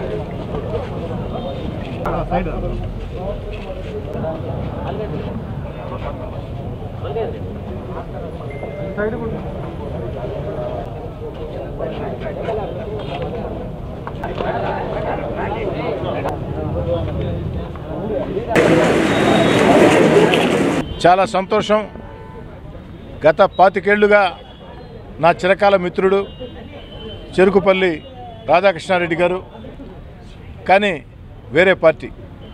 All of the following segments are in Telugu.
చాలా సంతోషం గత పాతికేళ్లుగా నా చిరకాల మిత్రుడు చెరుకుపల్లి రాధాకృష్ణారెడ్డి గారు కానీ వేరే పార్టీ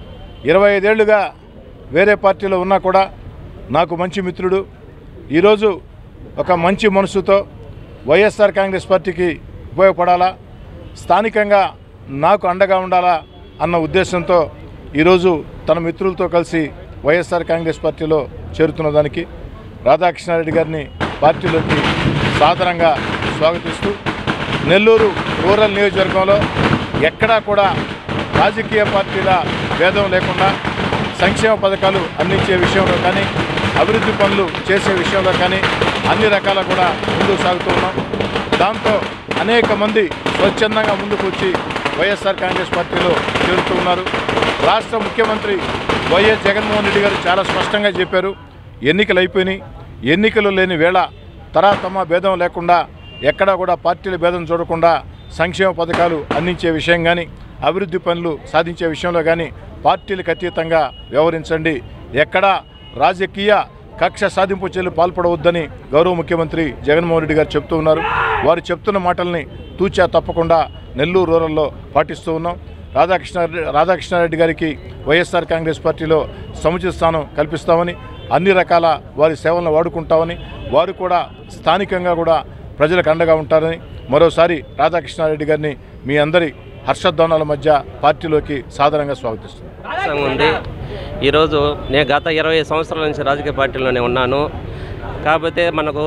ఇరవై ఐదేళ్లుగా వేరే పార్టీలో ఉన్నా కూడా నాకు మంచి మిత్రుడు ఈరోజు ఒక మంచి మనసుతో వైఎస్ఆర్ కాంగ్రెస్ పార్టీకి ఉపయోగపడాలా స్థానికంగా నాకు అండగా ఉండాలా అన్న ఉద్దేశంతో ఈరోజు తన మిత్రులతో కలిసి వైఎస్ఆర్ కాంగ్రెస్ పార్టీలో చేరుతున్న దానికి రాధాకృష్ణారెడ్డి గారిని పార్టీలోకి సాదరంగా స్వాగతిస్తూ నెల్లూరు రూరల్ నియోజకవర్గంలో ఎక్కడా కూడా రాజకీయ పార్టీల భేదం లేకుండా సంక్షేమ పథకాలు అందించే విషయంలో కానీ అభివృద్ధి పనులు చేసే విషయంలో కానీ అన్ని రకాల కూడా ముందుకు సాగుతూ ఉన్నాం దాంతో అనేక మంది స్వచ్ఛందంగా ముందుకు వచ్చి వైఎస్ఆర్ కాంగ్రెస్ పార్టీలో చేరుతూ ఉన్నారు రాష్ట్ర ముఖ్యమంత్రి వైఎస్ జగన్మోహన్ రెడ్డి గారు చాలా స్పష్టంగా చెప్పారు ఎన్నికలు అయిపోయినాయి ఎన్నికలు లేని వేళ తరాతమ భేదం లేకుండా ఎక్కడా కూడా పార్టీల భేదం చూడకుండా సంక్షేమ పథకాలు అందించే విషయం కానీ అభివృద్ధి పనులు సాధించే విషయంలో కానీ పార్టీలకు అతీతంగా వ్యవహరించండి ఎక్కడా రాజకీయ కక్ష సాధింపు చర్యలు పాల్పడవద్దని గౌరవ ముఖ్యమంత్రి జగన్మోహన్ రెడ్డి గారు చెప్తూ ఉన్నారు వారు చెప్తున్న మాటల్ని తూచా తప్పకుండా నెల్లూరు రూరల్లో పాటిస్తూ ఉన్నాం రాధాకృష్ణ రాధాకృష్ణారెడ్డి గారికి వైఎస్ఆర్ కాంగ్రెస్ పార్టీలో సముచిత స్థానం కల్పిస్తామని అన్ని రకాల వారి సేవలను వాడుకుంటామని వారు కూడా స్థానికంగా కూడా ప్రజలకు అండగా ఉంటారని మరోసారి రాధాకృష్ణారెడ్డి గారిని మీ అందరి హర్షధ్వానాల మధ్య పార్టీలోకి సాదరంగా స్వాగతిస్తున్నాను సంఘం ఉంది ఈరోజు నేను గత ఇరవై సంవత్సరాల నుంచి రాజకీయ పార్టీలోనే ఉన్నాను కాకపోతే మనకు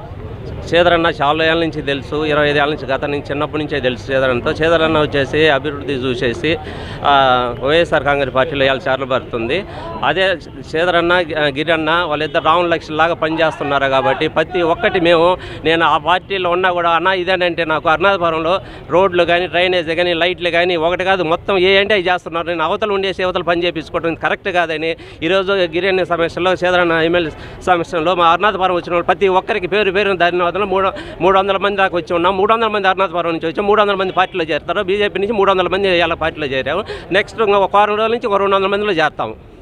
చేదరన్న చాలా ఏళ్ళ నుంచి తెలుసు ఇరవై ఐదు ఏళ్ళ నుంచి గత నుంచి చిన్నప్పటి నుంచే తెలుసు చేదరన్నతో చేదరన్న వచ్చేసి అభివృద్ధి చూసేసి ఆ, వైఎస్ఆర్ కాంగ్రెస్ పార్టీలో ఇవాళ చార్లు పడుతుంది అదే చేదరన్న గి- గిరన్న వాళ్ళిద్దరు రావణ లక్షలాగా పనిచేస్తున్నారు కాబట్టి ప్రతి ఒక్కటి మేము నేను ఆ పార్టీలో ఉన్నా కూడా అన్న ఇదేనంటే నాకు అరుణాధపురంలో రోడ్లు కానీ డ్రైనేజ్ కానీ లైట్లు కానీ ఒకటి కాదు మొత్తం ఏ అంటే అవి చేస్తున్నారు నేను అవతల ఉండే సేవతలు పని చేయించుకోవడం కరెక్ట్ కాదని ఈరోజు గిరిజన సమస్యలో చేదరన్న ఎమ్మెల్యే సమస్యలో మా అరుణాధపురం వచ్చిన వాళ్ళు ప్రతి ఒక్కరికి పేరు పేరు ధన్యవాదాలు మూడు మూడు వందల మంది దాకా వచ్చి ఉన్నాం మూడు వందల మంది అరుణాధపురం నుంచి వచ్చి మూడు వందల మంది పార్టీలో చేరుతారు బీజేపీ నుంచి మూడు వందల మంది ఇలా పార్టీలో చేరాము నెక్స్ట్ ఇంకో ఒక వారం రోజుల నుంచి ఒక రెండు వందల మందిలో చేస్తాము